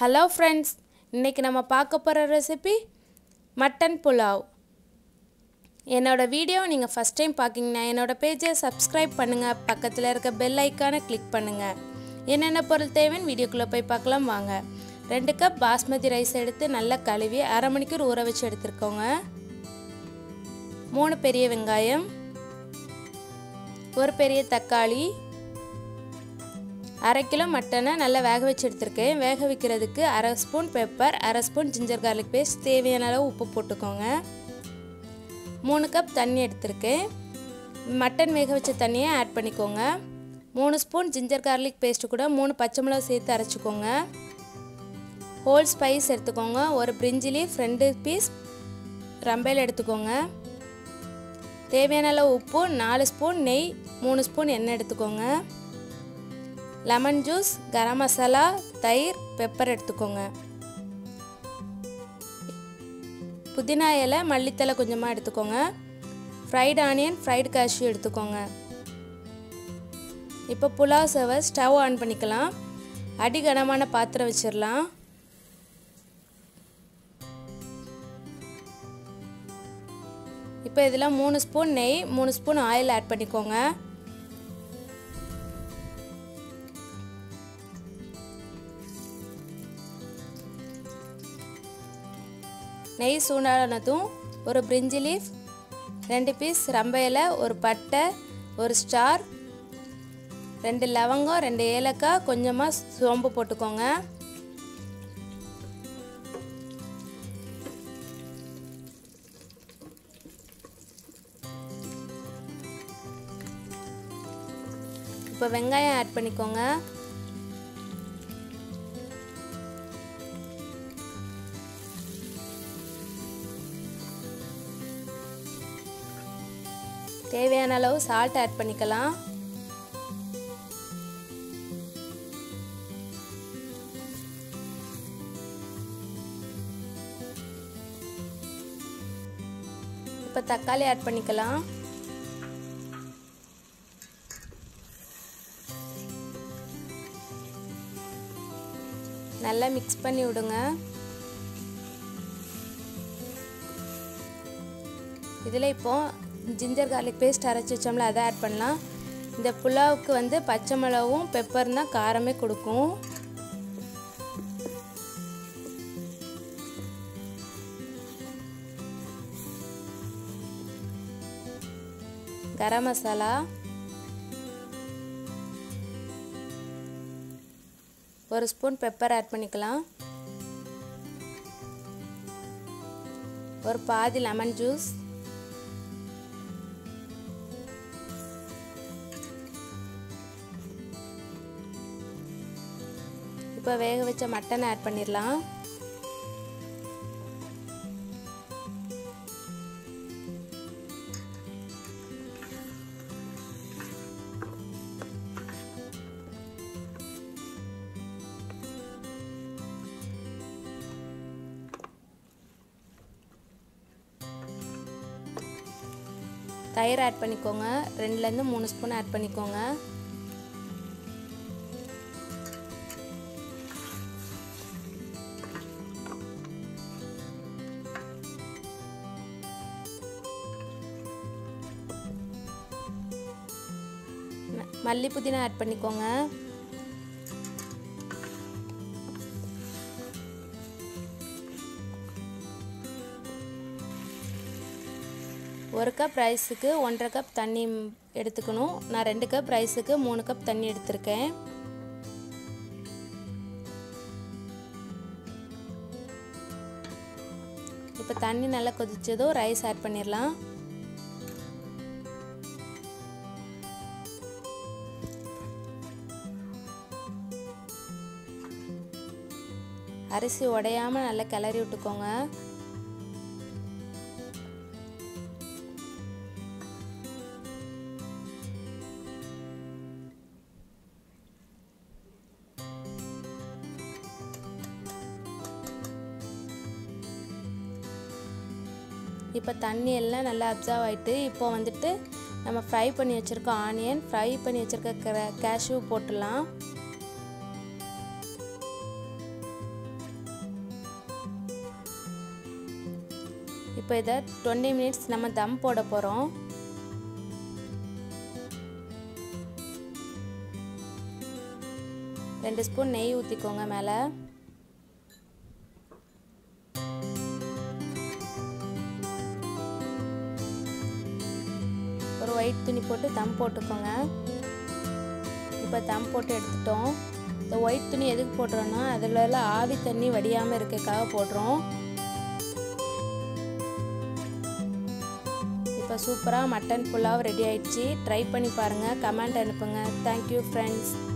hello friends இன்றைக்கி நம்ம பார்க்க போகிற ரெசிபி மட்டன் புலாவ் என்னோடய வீடியோ நீங்கள் ஃபஸ்ட் டைம் பார்க்கிங்கன்னா என்னோடய பேஜை சப்ஸ்கிரைப் பண்ணுங்கள் பக்கத்தில் இருக்க பெல் ஐக்கானை கிளிக் பண்ணுங்கள் என்னென்ன பொருள் தேவைன்னு வீடியோக்குள்ளே போய் பார்க்கலாம் வாங்க ரெண்டு கப் பாஸ்மதி ரைஸ் எடுத்து நல்லா கழுவி அரை மணிக்கூர் ஊற வச்சு எடுத்துருக்கோங்க மூணு பெரிய வெங்காயம் ஒரு பெரிய தக்காளி அரை கிலோ மட்டனை நல்லா வேக வச்சு எடுத்திருக்கேன் வேக வைக்கிறதுக்கு அரை ஸ்பூன் பெப்பர் அரை ஸ்பூன் ஜிஞ்சர் கார்லிக் பேஸ்ட் தேவையான அளவு உப்பு போட்டுக்கோங்க மூணு கப் தண்ணி எடுத்திருக்கேன் மட்டன் வேக வச்ச தண்ணியை ஆட் பண்ணிக்கோங்க மூணு ஸ்பூன் ஜிஞ்சர் கார்லிக் பேஸ்ட்டு கூட மூணு பச்சை மிளகா சேர்த்து அரைச்சிக்கோங்க ஹோல் ஸ்பைஸ் எடுத்துக்கோங்க ஒரு பிரிஞ்சி லீஃப் ரெண்டு பீஸ் ரம்பையில் எடுத்துக்கோங்க தேவையான அளவு உப்பு நாலு ஸ்பூன் நெய் மூணு ஸ்பூன் எண்ணெய் எடுத்துக்கோங்க லெமன் ஜூஸ் கரம் மசாலா தயிர் பெப்பர் எடுத்துக்கோங்க புதினா இலை மல்லித்தலை கொஞ்சமாக எடுத்துக்கோங்க ஃப்ரைடு ஆனியன் ஃப்ரைடு கேஷ்யூ எடுத்துக்கோங்க இப்போ புலாவ் சர்வை ஸ்டவ் ஆன் பண்ணிக்கலாம் அடி கனமான பாத்திரம் வச்சிடலாம் இப்போ இதில் மூணு ஸ்பூன் நெய் மூணு ஸ்பூன் ஆயில் ஆட் பண்ணிக்கோங்க நெய் சூடானதும் ஒரு பிரிஞ்சி லீஃப் ரெண்டு பீஸ் ரம்ப இலை ஒரு பட்டை ஒரு ஸ்டார் ரெண்டு லவங்கம் ரெண்டு ஏலக்காய் கொஞ்சமாக சோம்பு போட்டுக்கோங்க இப்போ வெங்காயம் ஆட் பண்ணிக்கோங்க தேவையான அளவு சால்ட் ஆட் பண்ணிக்கலாம் இப்போ தக்காளி ஆட் பண்ணிக்கலாம் நல்லா மிக்ஸ் பண்ணி விடுங்க இதில் இப்போது ஜிஞ்சர் கார்லிக் பேஸ்ட் அரைச்சி வச்சோம்ல அதை ஆட் பண்ணலாம் இந்த புலாவுக்கு வந்து பச்சை மிளகும் பெப்பர் தான் காரமே கொடுக்கும் கரம் மசாலா ஒரு ஸ்பூன் பெப்பர் ஆட் பண்ணிக்கலாம் ஒரு பாதி லெமன் ஜூஸ் இப்போ வேக வச்ச மட்டன் ஆட் பண்ணிடலாம் தயிர் ஆட் பண்ணிக்கோங்க ரெண்டுலேருந்து மூணு ஸ்பூன் ஆட் பண்ணிக்கோங்க மல்லி புதினா ஆட் பண்ணிக்கோங்க ஒரு கப் ரைஸுக்கு ஒன்றரை கப் தண்ணி எடுத்துக்கணும் நான் ரெண்டு கப் ரைஸுக்கு மூணு கப் தண்ணி எடுத்திருக்கேன் இப்போ தண்ணி நல்லா கொதிச்சதும் ரைஸ் ஆட் பண்ணிடலாம் அரிசி உடையாமல் நல்லா கிளறி விட்டுக்கோங்க இப்போ தண்ணி எல்லாம் நல்லா அப்சர்வ் ஆகிட்டு இப்போ வந்துட்டு நம்ம ஃப்ரை பண்ணி வச்சுருக்க ஆனியன் ஃப்ரை பண்ணி வச்சுருக்க கேஷ்யூ போட்டுடலாம் இப்போ இதை டுவெண்ட்டி மினிட்ஸ் நம்ம தம் போட போகிறோம் ரெண்டு ஸ்பூன் நெய் ஊற்றிக்கோங்க மேலே ஒரு ஒயிட் துணி போட்டு தம் போட்டுக்கோங்க இப்போ தம் போட்டு எடுத்துட்டோம் இந்த ஒயிட் துணி எதுக்கு போடுறோன்னா அதில் எல்லாம் ஆவி தண்ணி வடியாமல் இருக்கக்காக போடுறோம் இப்போ சூப்பராக மட்டன் புலாவ் ரெடி ஆயிடுச்சு ட்ரை பண்ணி பாருங்கள் கமெண்ட் அனுப்புங்க தேங்க்யூ ஃப்ரெண்ட்ஸ்